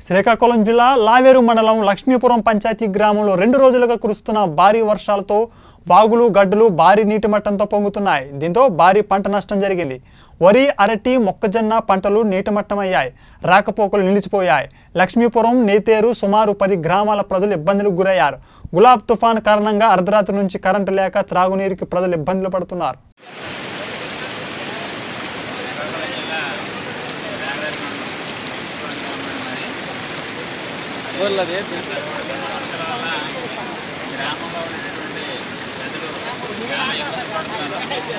శ్రీకాకుళం జిల్లా లావేరు మండలం లక్ష్మీపురం పంచాయతీ గ్రామంలో రెండు రోజులుగా కురుస్తున్న భారీ వర్షాలతో వాగులు గడ్డలు భారీ నీటి మట్టంతో పొంగుతున్నాయి దీంతో భారీ పంట నష్టం జరిగింది వరి అరటి మొక్కజొన్న పంటలు నీటిమట్టమయ్యాయి రాకపోకలు నిలిచిపోయాయి లక్ష్మీపురం నేతేరు సుమారు పది గ్రామాల ప్రజలు ఇబ్బందులకు గురయ్యారు గులాబ్ తుఫాన్ కారణంగా అర్ధరాత్రి నుంచి కరెంటు లేక త్రాగునీరుకి ప్రజలు ఇబ్బందులు పడుతున్నారు ఊర్లోది గ్రామంలో ఉన్నటువంటి ప్రజలు చాలా ఇబ్బంది పడుతున్నారు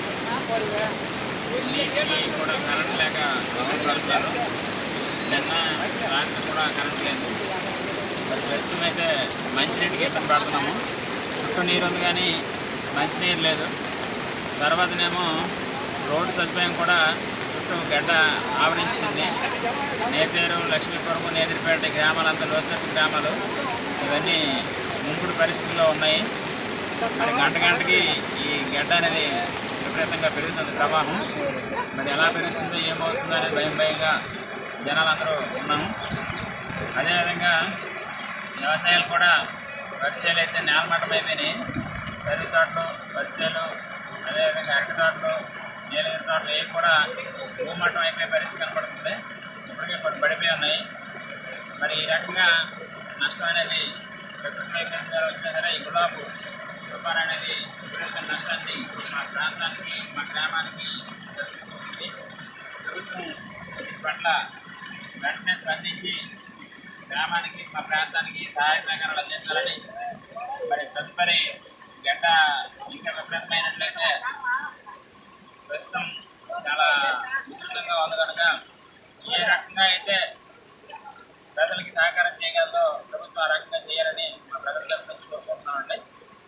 నీటికి కూడా కరెంట్ లేక ఇబ్బంది పడుతున్నారు నిన్న రాత్రి కూడా కరెంట్ లేదు మరి ప్రస్తుతం అయితే మంచినీటికి ఇబ్బంది పడుతున్నాము చుట్టూ నీరు ఉంది కానీ మంచినీరు లేదు తర్వాతనేమో రోడ్డు సదుపాయం కూడా చుట్టూ గడ్డ ఆవరించింది నేతేరు లక్ష్మీపురం నేతిరిపేట గ్రామాలంతా లోతట్టు గ్రామాలు ఇవన్నీ ముంపుడు పరిస్థితుల్లో ఉన్నాయి మరి గంట గంటకి ఈ గడ్డ అనేది విపరీతంగా పెరుగుతుంది ప్రవాహం మరి ఎలా పెరుగుతుందో ఏమవుతుందో అనేది భయం భయంగా జనాలందరూ ఉన్నాము అదేవిధంగా వ్యవసాయాలు కూడా పరిచయాలు అయితే నేలమట్టం అయిపోయినాయి వరి తోటలు పరిచయాలు అదేవిధంగా అరటి తోటలు నీలగిరి తోటలు ఇవి కూడా భూమట్టం అయిపోయే పరిస్థితి కనపడుతుంది ఇప్పటికే కొన్ని పడిపోయి ఉన్నాయి మరి ఈ రకంగా నష్టం అనేది ప్రకృతి వైపరీత్యంగా వచ్చినా సరే ఈ గులాబు తుఫాన్ అనేది విపరీతమైన నష్టాన్ని మా ప్రాంతానికి మా గ్రామానికి జరుగుతుంది ప్రభుత్వం వీటి పట్ల వెంటనే స్పందించి గ్రామానికి మా ప్రాంతానికి సహాయ సహకారాలు అందించాలని మరి తదుపరి గడ్డ ఇంకా విపరీతమైనట్లయితే ప్రస్తుతం చాలా విస్తృతంగా ఉంది కనుక ఏ రకంగా అయితే ప్రజలకి సహకారం చేయగలదో ప్రభుత్వం ఆ రకంగా చేయాలని మా ప్రజల తరఫు నుంచి కోరుకుంటున్నామండి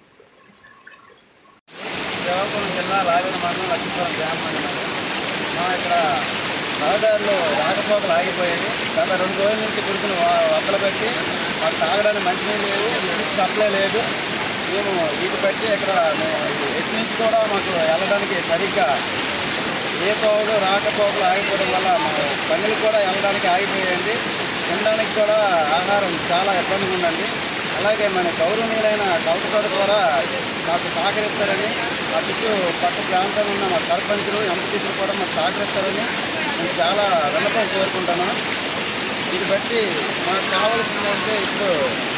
శ్రీకాకుళం జిల్లా లాగన మండలం లక్ష్మీపురం గ్రామం అన్నమాట మనం ఇక్కడ రహదారులు రాకపోకలు ఆగిపోయాయి గత రెండు రోజుల నుంచి కురిసిన వద్దలు పెట్టి మాకు తాగడానికి మంచినీళ్ళు లేవు విద్యుత్ సప్లై లేదు మేము వీటి బట్టి ఇక్కడ మేము ఎటు నుంచి కూడా మాకు వెళ్ళడానికి సరిగ్గా ఏ తోడు రాకపోకలు ఆగిపోవడం వల్ల మా పనులు కూడా వెళ్ళడానికి ఆగిపోయాయండి తినడానికి కూడా ఆహారం చాలా ఇబ్బందిగా ఉందండి అలాగే మన గౌరవనీయులైన కౌటతోట ద్వారా మాకు సహకరిస్తారని మా చుట్టూ పక్క ప్రాంతంలో ఉన్న మా సర్పంచులు ఎంపీటీసులు కూడా మాకు సహకరిస్తారని నేను చాలా విన్నపం కోరుకుంటాను దీన్ని బట్టి మాకు కావాల్సింది అంటే ఇప్పుడు